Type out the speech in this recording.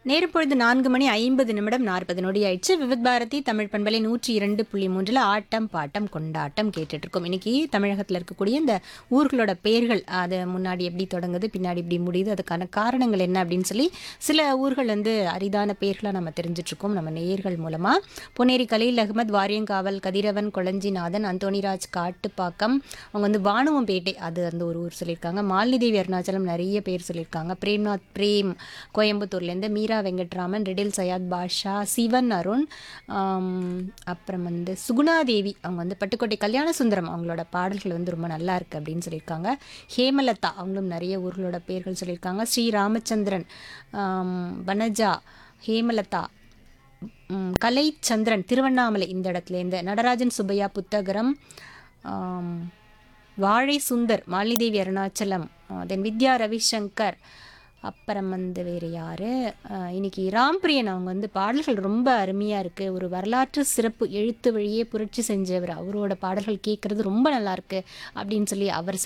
நேரம் பொழுது நான்கு மணி ஐம்பது நிமிடம் நாற்பது நொடி ஆயிடுச்சு விவித் பாரதி தமிழ் பண்பலை நூற்றி இரண்டு புள்ளி மூன்றில் ஆட்டம் பாட்டம் கொண்டாட்டம் கேட்டுட்டு இருக்கோம் இன்னைக்கு தமிழகத்தில் இருக்கக்கூடிய இந்த ஊர்களோட பெயர்கள் அது முன்னாடி எப்படி தொடங்குது பின்னாடி இப்படி முடியுது அதுக்கான காரணங்கள் என்ன அப்படின்னு சொல்லி சில ஊர்கள் வந்து அரிதான பெயர்களாக நம்ம தெரிஞ்சிட்டு இருக்கோம் நம்ம நேயர்கள் மூலமாக பொன்னேரி கலீல் அகமது வாரியங்காவல் கதிரவன் கொளஞ்சிநாதன் அந்தோணிராஜ் காட்டுப்பாக்கம் அவங்க வந்து வானுவம்பேட்டை அது அந்த ஒரு ஊர் சொல்லியிருக்காங்க மாலினி அருணாச்சலம் நிறைய பேர் சொல்லியிருக்காங்க பிரேம்நாத் பிரேம் கோயம்புத்தூர்லேருந்து மீரா வெங்கட்ராமன் ரெடில் சையாத் பாஷா சிவன் அருண் ஆம், அப்புறம் வந்து சுகுணாதேவி அவங்க வந்து பட்டுக்கோட்டை கல்யாண சுந்தரம் அவங்களோட பாடல்கள் வந்து ரொம்ப நல்லா இருக்கு அப்படின்னு சொல்லியிருக்காங்க ஹேமலதா அவங்களும் நிறைய ஊர்களோட பேர்கள் சொல்லியிருக்காங்க ஸ்ரீ ராமச்சந்திரன் ஆம், வனஜா ஹேமலதா ம், கலைச்சந்திரன் திருவண்ணாமலை இந்த இடத்துலேருந்து நடராஜன் சுப்பையா புத்தகரம் ஆம், வாழை சுந்தர் மாலிதேவி அருணாச்சலம் தென் வித்யா ரவிசங்கர் அப்புறம் வந்து வேறு யார் இன்னைக்கு ராம்பிரியன் அவங்க வந்து பாடல்கள் ரொம்ப அருமையாக இருக்குது ஒரு வரலாற்று சிறப்பு எழுத்து வழியே புரட்சி செஞ்சவர் அவரோட பாடல்கள் கேட்குறது ரொம்ப நல்லா இருக்கு அப்படின்னு சொல்லி அவர்